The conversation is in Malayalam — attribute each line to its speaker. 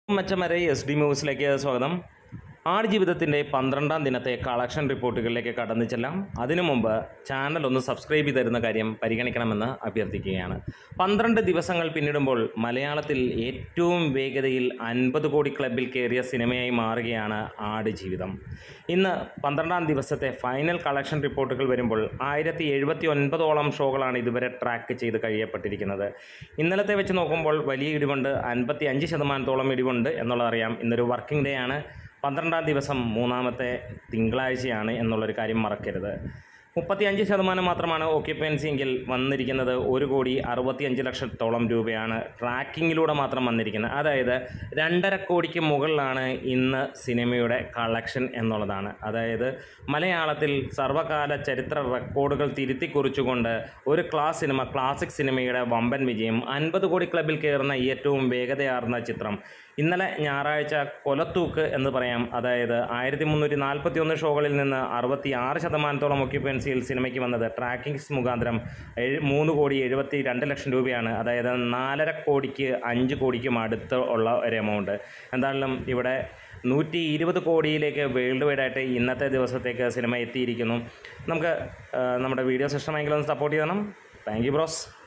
Speaker 1: മച്ചമരെ എസ് ഡി ന്യൂസിലേക്ക് സ്വാഗതം ആടുജീവിതത്തിൻ്റെ പന്ത്രണ്ടാം ദിനത്തെ കളക്ഷൻ റിപ്പോർട്ടുകളിലേക്ക് കടന്നു ചെല്ലാം അതിനു മുമ്പ് ചാനൽ ഒന്ന് സബ്സ്ക്രൈബ് ചെയ്ത് തരുന്ന കാര്യം പരിഗണിക്കണമെന്ന് അഭ്യർത്ഥിക്കുകയാണ് പന്ത്രണ്ട് ദിവസങ്ങൾ പിന്നിടുമ്പോൾ മലയാളത്തിൽ ഏറ്റവും വേഗതയിൽ അൻപത് കോടി ക്ലബിൽ കയറിയ സിനിമയായി മാറുകയാണ് ആടുജീവിതം ഇന്ന് പന്ത്രണ്ടാം ദിവസത്തെ ഫൈനൽ കളക്ഷൻ റിപ്പോർട്ടുകൾ വരുമ്പോൾ ആയിരത്തി എഴുപത്തി ഒൻപതോളം ഷോകളാണ് ഇതുവരെ ട്രാക്ക് ചെയ്ത് കഴിയപ്പെട്ടിരിക്കുന്നത് ഇന്നലത്തെ വെച്ച് നോക്കുമ്പോൾ വലിയ ഇടിവുണ്ട് അൻപത്തി അഞ്ച് ശതമാനത്തോളം ഇടിവുണ്ട് എന്നുള്ളതറിയാം ഇന്നൊരു വർക്കിംഗ് ഡേ ആണ് പന്ത്രണ്ടാം ദിവസം മൂന്നാമത്തെ തിങ്കളാഴ്ചയാണ് എന്നുള്ളൊരു കാര്യം മറക്കരുത് മുപ്പത്തിയഞ്ച് ശതമാനം മാത്രമാണ് ഓക്യുപ്പൻസി എങ്കിൽ വന്നിരിക്കുന്നത് ഒരു കോടി അറുപത്തിയഞ്ച് ലക്ഷത്തോളം രൂപയാണ് ട്രാക്കിങ്ങിലൂടെ മാത്രം വന്നിരിക്കുന്നത് അതായത് രണ്ടര കോടിക്ക് മുകളിലാണ് ഇന്ന് സിനിമയുടെ കളക്ഷൻ എന്നുള്ളതാണ് അതായത് മലയാളത്തിൽ സർവകാല ചരിത്ര റെക്കോർഡുകൾ തിരുത്തി കുറിച്ചുകൊണ്ട് ഒരു ക്ലാസ് സിനിമ ക്ലാസിക് സിനിമയുടെ വമ്പൻ വിജയം അൻപത് കോടി ക്ലബിൽ കയറുന്ന ഏറ്റവും വേഗതയാർന്ന ചിത്രം ഇന്നലെ ഞായറാഴ്ച കൊലത്തൂക്ക് എന്ന് പറയാം അതായത് ആയിരത്തി മുന്നൂറ്റി നാൽപ്പത്തി ഒന്ന് ഷോകളിൽ നിന്ന് അറുപത്തി ആറ് ശതമാനത്തോളം ഒക്യുപ്പൻസിയിൽ സിനിമയ്ക്ക് വന്നത് ട്രാക്കിങ്സ് മുഖാന്തരം എഴ് മൂന്ന് കോടി എഴുപത്തി രണ്ട് ലക്ഷം രൂപയാണ് അതായത് നാലര കോടിക്ക് അഞ്ച് കോടിക്കും അടുത്ത് ഉള്ള ഒരു എമൗണ്ട് എന്തായാലും ഇവിടെ നൂറ്റി ഇരുപത് കോടിയിലേക്ക് വേൾഡ് വൈഡ് ആയിട്ട് ഇന്നത്തെ ദിവസത്തേക്ക് സിനിമ എത്തിയിരിക്കുന്നു നമുക്ക് ആ, നമ്മുടെ വീഡിയോസ് ഇഷ്ടമെങ്കിൽ ഒന്ന് സപ്പോർട്ട് ചെയ്യണം താങ്ക് യു ബ്രോസ്